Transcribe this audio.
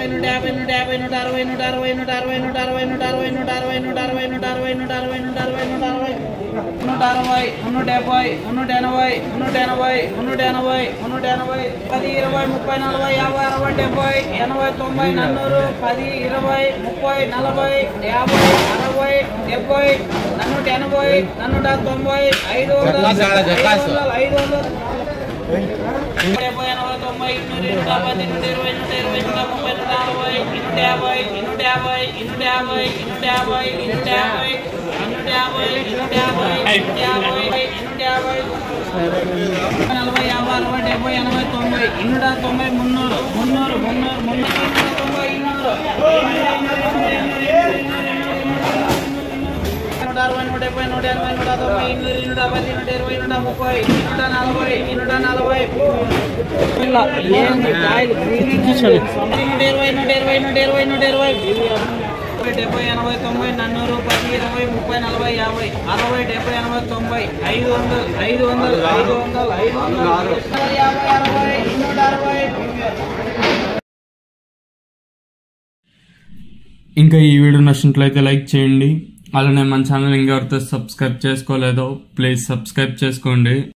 యాభై నూట యాభై నూట యాభై నూట అరవై నూట అరవై నూట అరవై నూట అరవై నూట అరవై నూట అరవై నూట అరవై నూట అరవై నూట అరవై నూట అరవై నూట అరవై నూట అరవై నూట డెబ్బై నూట ఎనభై నూట ఎనభై నూట ఎనభై నూట ఎనభై పది ఇరవై ముప్పై నలభై యాభై అరవై డెబ్బై ఎనభై తొంభై నన్నూరు పది ఇరవై ముప్పై నలభై యాభై అరవై డెబ్బై నన్నూట ఎనభై నన్నూట తొంభై ఐదు వందలు ఐదు వందలు ఐదు వందలు డెబ్బై ఎనభై తొంభై నూరు నూట పది నూట ఇరవై నూట ఇరవై నూట ముప్పై నూట నలభై నూట యాభై నూట యాభై నూట యాభై నూట యాభై నూట యాభై నూట యాభై నూట యాభై నూట యాభై నూట యాభై నలభై యాభై అరవై డెబ్బై ఎనభై తొంభై ఇన్నూట తొంభై మున్నూరు మున్నూరు మున్నూరు మున్నూరు ఇన్నూట తొంభై ఇన్నూరు నూట అరవై నూట డెబ్బై నూట ఎనభై నూట తొంభై ఇన్నూరు నూట పది నూట ఇరవై నూట ముప్పై నూట నలభై నూట నలభై నూట ఇరవై నూట ఇరవై నూట ఇరవై నూట ఇరవై డెబ్బై ఎనభై తొంభై నన్నూరు పది ఇరవై ముప్పై నలభై యాభై అరవై డెబ్బై ఎనభై తొంభై ఐదు వందలు ఐదు వందలు ఐదు వందలు ఐదు వందలు యాభై అరవై నూట అరవై ఇంకా ఈ వీడియో నచ్చినట్లయితే లైక్ చేయండి అలానే మన ఛానల్ ఇంకెవరితో సబ్స్క్రైబ్ చేసుకోలేదో ప్లీజ్ సబ్స్క్రైబ్ చేసుకోండి